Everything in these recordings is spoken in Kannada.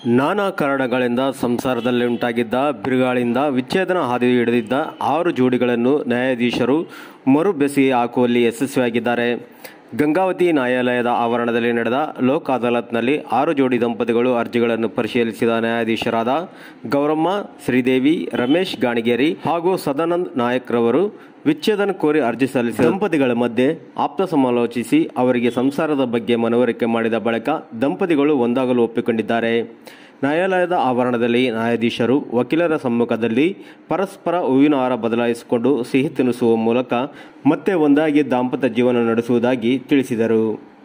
ನಾನಾ ಕಾರಣಗಳಿಂದ ಸಂಸಾರದಲ್ಲಿ ಉಂಟಾಗಿದ್ದ ಬಿರುಗಾಳಿಯಿಂದ ವಿಚ್ಛೇದನ ಹಾದಿ ಹಿಡಿದಿದ್ದ ಆರು ಜೋಡಿಗಳನ್ನು ನ್ಯಾಯಾಧೀಶರು ಮರು ಬೆಸಿಗೆ ಹಾಕುವಲ್ಲಿ ಯಶಸ್ವಿಯಾಗಿದ್ದಾರೆ ಗಂಗಾವತಿ ನ್ಯಾಯಾಲಯದ ಆವರಣದಲ್ಲಿ ನಡೆದ ಲೋಕ್ ಅದಾಲತ್ನಲ್ಲಿ ಆರು ಜೋಡಿ ದಂಪತಿಗಳು ಅರ್ಜಿಗಳನ್ನು ಪರಿಶೀಲಿಸಿದ ನ್ಯಾಯಾಧೀಶರಾದ ಗೌರಮ್ಮ ಶ್ರೀದೇವಿ ರಮೇಶ್ ಗಾಣಿಗೇರಿ ಹಾಗೂ ಸದಾನಂದ್ ನಾಯಕ್ ರವರು ವಿಚ್ಛೇದನ ಕೋರಿ ಅರ್ಜಿ ಸಲ್ಲಿಸಿದ ದಂಪತಿಗಳ ಮಧ್ಯೆ ಆಪ್ತ ಸಮಾಲೋಚಿಸಿ ಅವರಿಗೆ ಸಂಸಾರದ ಬಗ್ಗೆ ಮನವರಿಕೆ ಮಾಡಿದ ಬಳಿಕ ದಂಪತಿಗಳು ಒಂದಾಗಲು ಒಪ್ಪಿಕೊಂಡಿದ್ದಾರೆ ನ್ಯಾಯಾಲಯದ ಆವರಣದಲ್ಲಿ ನ್ಯಾಯಾಧೀಶರು ವಕೀಲರ ಸಮ್ಮುಖದಲ್ಲಿ ಪರಸ್ಪರ ಹೂವಿನ ಹಾರ ಬದಲಾಯಿಸಿಕೊಂಡು ಸಿಹಿ ತಿನ್ನಿಸುವ ಮೂಲಕ ಮತ್ತೆ ಒಂದಾಗಿ ದಾಂಪತ್ಯ ಜೀವನ ನಡೆಸುವುದಾಗಿ ತಿಳಿಸಿದರು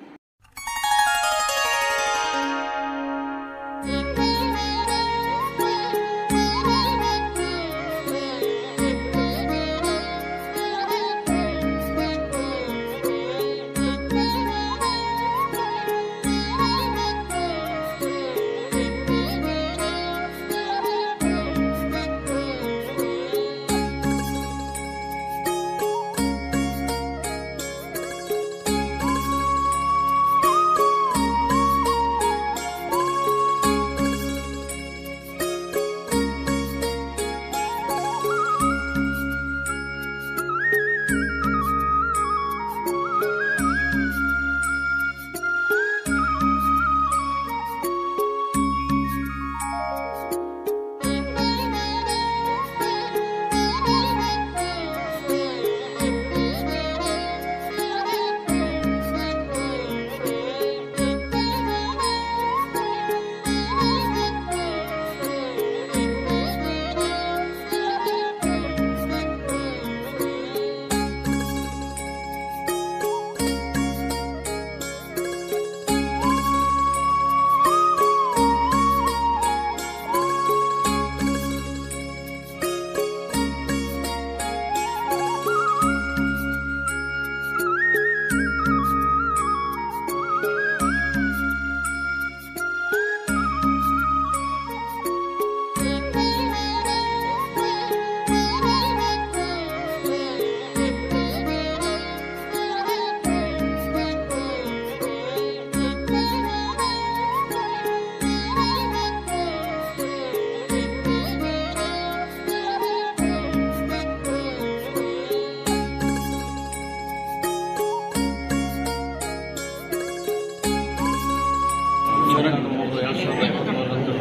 ಇಪ್ಪತ್ನಾಲ್ಕು ಮೂರು ಎರಡು ಸಾವಿರದ ಇಪ್ಪತ್ತ್ಮೂರರಂದು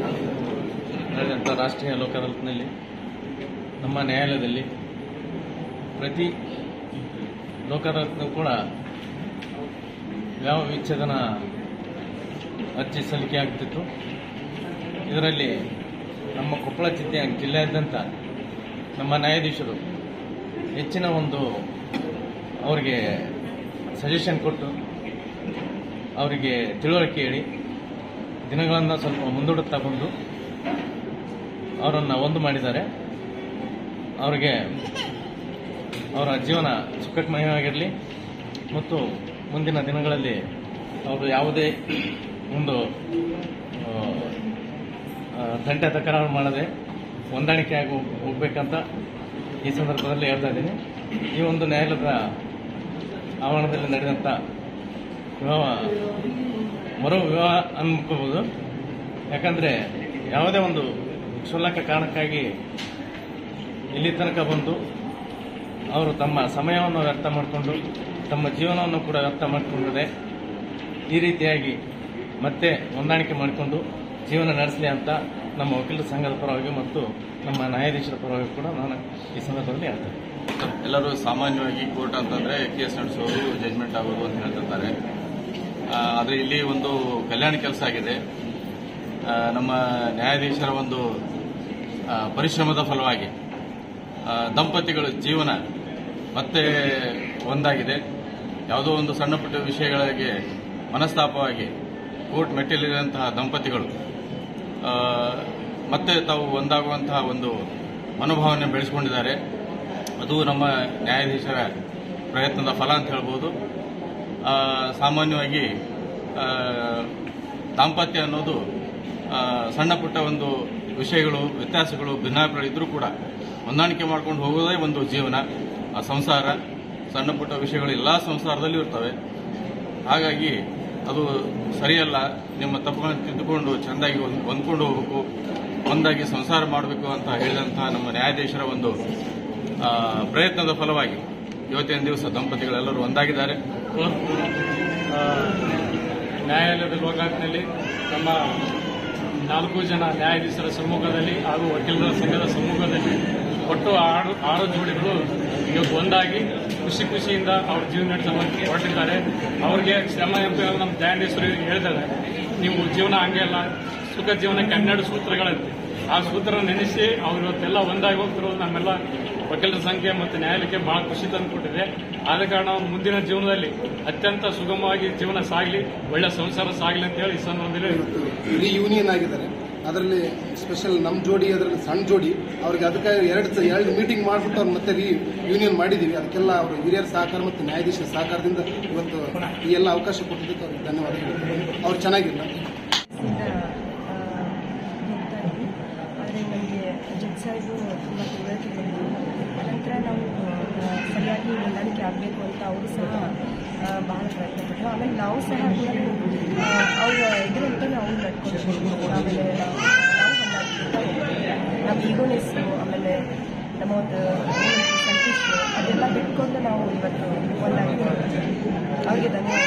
ನಡೆದಂಥ ರಾಷ್ಟ್ರೀಯ ಲೋಕ ಅದಾಲತ್ನಲ್ಲಿ ನಮ್ಮ ನ್ಯಾಯಾಲಯದಲ್ಲಿ ಪ್ರತಿ ಲೋಕ ಅದಾಲತ್ನೂ ಕೂಡ ಯಾವ ವಿಚ್ಛೇದನ ಅರ್ಜಿ ಸಲ್ಲಿಕೆ ಆಗ್ತಿತ್ತು ಇದರಲ್ಲಿ ನಮ್ಮ ಕೊಪ್ಪಳ ಜಿಲ್ಲೆ ಜಿಲ್ಲೆಯಾದ್ಯಂತ ನಮ್ಮ ನ್ಯಾಯಾಧೀಶರು ಹೆಚ್ಚಿನ ಒಂದು ಅವರಿಗೆ ಸಜೆಷನ್ ಕೊಟ್ಟು ಅವರಿಗೆ ತಿಳುವಳಿಕೆ ಹೇಳಿ ದಿನಗಳನ್ನು ಸ್ವಲ್ಪ ಮುಂದೂಡುತ್ತಾ ಬಂದು ಅವರನ್ನು ಒಂದು ಮಾಡಿದ್ದಾರೆ ಅವರಿಗೆ ಅವರ ಜೀವನ ಸುಖಮಯವಾಗಿರಲಿ ಮತ್ತು ಮುಂದಿನ ದಿನಗಳಲ್ಲಿ ಅವರು ಯಾವುದೇ ಒಂದು ಆ, ಆ, ದಂಟೆ ತಕರಾರು ಮಾಡದೆ ಹೊಂದಾಣಿಕೆಯಾಗಿ ಹೋಗ್- ಹೋಗ್ಬೇಕಂತ ಈ ಸಂದರ್ಭದಲ್ಲಿ ಹೇಳ್ತಾ ಇದ್ದೀನಿ ಈ ಒಂದು ನ್ಯಾಯಾಲಯದ ಆವರಣದಲ್ಲಿ ನಡೆದಂಥ ವಿವಾಹ ಮರು ವಿವಾಹ ಅನ್ಕೋಬಹುದು ಯಾಕಂದ್ರೆ ಯಾವುದೇ ಒಂದು ಕ್ಷುಲ್ಲಕ ಕಾರಣಕ್ಕಾಗಿ ಇಲ್ಲಿ ತನಕ ಬಂದು ಅವರು ತಮ್ಮ ಸಮಯವನ್ನು ವ್ಯರ್ಥ ಮಾಡಿಕೊಂಡು ತಮ್ಮ ಜೀವನವನ್ನು ಕೂಡ ವ್ಯರ್ಥ ಮಾಡಿಕೊಂಡಿದೆ ಈ ರೀತಿಯಾಗಿ ಮತ್ತೆ ಹೊಂದಾಣಿಕೆ ಮಾಡಿಕೊಂಡು ಜೀವನ ನಡೆಸಲಿ ಅಂತ ನಮ್ಮ ವಕೀಲರ ಸಂಘದ ಪರವಾಗಿ ಮತ್ತು ನಮ್ಮ ನ್ಯಾಯಾಧೀಶರ ಪರವಾಗಿ ಕೂಡ ನಾನು ಈ ಸಂದರ್ಭದಲ್ಲಿ ಹೇಳ್ತೇನೆ ಎಲ್ಲರೂ ಸಾಮಾನ್ಯವಾಗಿ ಕೋರ್ಟ್ ಅಂತಂದ್ರೆ ಕೇಸ್ ನಡೆಸೋದು ಜಜ್ಮೆಂಟ್ ಆಗೋದು ಅಂತ ಹೇಳ್ತಿರ್ತಾರೆ ಆ, ಆದ್ರೆ ಇಲ್ಲಿ ಒಂದು ಕಲ್ಯಾಣ ಕೆಲಸ ಆಗಿದೆ ಆ, ನಮ್ಮ ನ್ಯಾಯಾಧೀಶರ ಒಂದು ಆ, ಪರಿಶ್ರಮದ ಫಲವಾಗಿ ಆ, ದಂಪತಿಗಳ ಜೀವನ ಮತ್ತೆ ಒಂದಾಗಿದೆ ಯಾವುದೋ ಒಂದು ಸಣ್ಣ ಪುಟ್ಟ ವಿಷಯಗಳಿಗೆ ಮನಸ್ತಾಪವಾಗಿ ಕೋರ್ಟ್ ಮೆಟ್ಟಿಲಿರುವಂತಹ ದಂಪತಿಗಳು ಆ, ಮತ್ತೆ ತಾವು ಒಂದಾಗುವಂತಹ ಒಂದು ಮನೋಭಾವನೆ ಬೆಳೆಸಿಕೊಂಡಿದ್ದಾರೆ ಅದು ನಮ್ಮ ನ್ಯಾಯಾಧೀಶರ ಪ್ರಯತ್ನದ ಫಲ ಅಂತ ಹೇಳ್ಬೋದು ಆ, ಸಾಮಾನ್ಯವಾಗಿ ಆ, ದಾಂಪತ್ಯ ಅನ್ನೋದು ಆ, ಸಣ್ಣ ಪುಟ್ಟ ಒಂದು ವಿಷಯಗಳು ವ್ಯತ್ಯಾಸಗಳು ಭಿನ್ನಾಭಿಪ್ರಾಯ ಇದ್ರೂ ಕೂಡ ಹೊಂದಾಣಿಕೆ ಮಾಡ್ಕೊಂಡು ಹೋಗೋದೇ ಒಂದು ಜೀವನ ಆ ಸಂಸಾರ ಸಣ್ಣ ಪುಟ್ಟ ವಿಷಯಗಳು ಎಲ್ಲ ಸಂಸಾರದಲ್ಲೂ ಇರ್ತವೆ ಹಾಗಾಗಿ ಅದು ಸರಿಯಲ್ಲ ನಿಮ್ಮ ತಪ್ಪುಗಳನ್ನು ತಿದ್ದುಕೊಂಡು ಚೆಂದಾಗಿ ಹೊಂದ್- ಹೊಂದ್ಕೊಂಡು ಹೋಗಬೇಕು ಒಂದಾಗಿ ಸಂಸಾರ ಮಾಡಬೇಕು ಅಂತ ಹೇಳಿದಂತಹ ನಮ್ಮ ನ್ಯಾಯಾಧೀಶರ ಒಂದು ಆ, ಪ್ರಯತ್ನದ ಫಲವಾಗಿ ಇವತ್ತಿನ ದಿವಸ ದಂಪತಿಗಳೆಲ್ಲರೂ ಒಂದಾಗಿದ್ದಾರೆ ಆ, ನ್ಯಾಯಾಲಯದ ಲೋಕಾಯುಕ್ತನಲ್ಲಿ ನಮ್ಮ ನಾಲ್ಕು ಜನ ನ್ಯಾಯಾಧೀಶರ ಸಮ್ಮುಖದಲ್ಲಿ ಹಾಗೂ ವಕೀಲರ ಸಂಘದ ಸಮ್ಮುಖದಲ್ಲಿ ಒಟ್ಟು ಆರು ಆರು ಜೋಡಿಗಳು ಇವತ್ತು ಒಂದಾಗಿ ಖುಷಿ ಖುಷಿಯಿಂದ ಅವ್ರ ಜೀವನ ನಡೆಸೋಕೆ ಹೊರಟಿದ್ದಾರೆ ಅವ್ರಿಗೆ ಶ್ರಮ ಎಂಬ ನಮ್ಮ ನ್ಯಾಯಾಧೀಶರು ಹೇಳಿದ್ದಾರೆ ನೀವು ಜೀವನ ಹಂಗೆ ಅಲ್ಲ ಸುಖ ಜೀವನಕ್ಕೆ ಹನ್ನೆರಡು ಸೂತ್ರಗಳಂತೆ ಆ ಸೂತ್ರ ನೆನೆಸಿ ಅವ್ರು ಇವತ್ತೆಲ್ಲ ಒಂದಾಗಿ ಹೋಗ್ತಿರೋದು ನಮ್ಮೆಲ್ಲ ವಕೀಲರ ಸಂಖ್ಯೆ ಮತ್ತು ನ್ಯಾಯಾಲಯಕ್ಕೆ ಬಹಳ ಖುಷಿ ತಂದುಕೊಟ್ಟಿದೆ ಆದ ಕಾರಣ ಅವ್ರ ಮುಂದಿನ ಜೀವನದಲ್ಲಿ ಅತ್ಯಂತ ಸುಗಮವಾಗಿ ಜೀವನ ಸಾಗಲಿ ಒಳ್ಳೆ ಸಂಸಾರ ಸಾಗಲಿ ಅಂತ ಹೇಳಿ ಈ ಸಂದರ್ಭದಲ್ಲಿ ಇಡೀ ಯೂನಿಯನ್ ಆಗಿದ್ದಾರೆ ಅದರಲ್ಲಿ ಸ್ಪೆಷಲ್ ನಮ್ಮ ಜೋಡಿ ಅದರಲ್ಲಿ ಸಣ್ಣ ಜೋಡಿ ಅವ್ರಿಗೆ ಅದಕ್ಕೆ ಎರಡು ಸ- ಎರಡು ಮೀಟಿಂಗ್ ಮಾಡಿಬಿಟ್ಟು ಅವ್ರು ಮತ್ತೆ ರೀ ಯೂನಿಯನ್ ಮಾಡಿದ್ದೀವಿ ಅದಕ್ಕೆಲ್ಲ ಅವರು ಹಿರಿಯರ ಸಹಕಾರ ಮತ್ತು ನ್ಯಾಯಾಧೀಶರ ಸಹಕಾರದಿಂದ ಇವತ್ತು ಈ ಎಲ್ಲ ಅವಕಾಶ ಕೊಟ್ಟಿದ್ದಕ್ಕೆ ಅವ್ರಿಗೆ ಧನ್ಯವಾದಗಳು ಅವ್ರು ಚೆನ್ನಾಗಿಲ್ಲ ಹೋಗ್ತಾ ಇದ್ವಿ ಆದರೆ ನಮಗೆ ಜಡ್ ಸಾಹೇಬು ತುಂಬ ತಿಳುವಳಿಕೆ ಬಂತು ನಂತರ ನಾವು ಆ, ಸರಿಯಾಗಿ ಹೊಂದಾಣಿಕೆ ಆಗಬೇಕು ಅಂತ ಅವರು ಸಹ ಆ, ಬಹಳ ಪ್ರಯತ್ನ ಪಟ್ಟರು ಆಮೇಲೆ ನಾವು ಸಹ ಕೂಡ ಆ, ಅವ್ರ ಇದರಂತೆ ನಾವು ನಡ್ಕೊಂಡು ಆಮೇಲೆ ನಾವು ನಾವು ಹೊಂದಾಣಿಕೆ ನಮ್ಮ ಈಗೋನೆಸ್ಸು ಆಮೇಲೆ ನಮ್ಮ ಒಂದು ಸಂತೋಷ ಅದೆಲ್ಲ ಬಿಟ್ಕೊಂಡು ನಾವು ಇವತ್ತು ಒಂದಾಗಿ ಅವ್ರಿಗೆ ಧನ್ಯವಾದ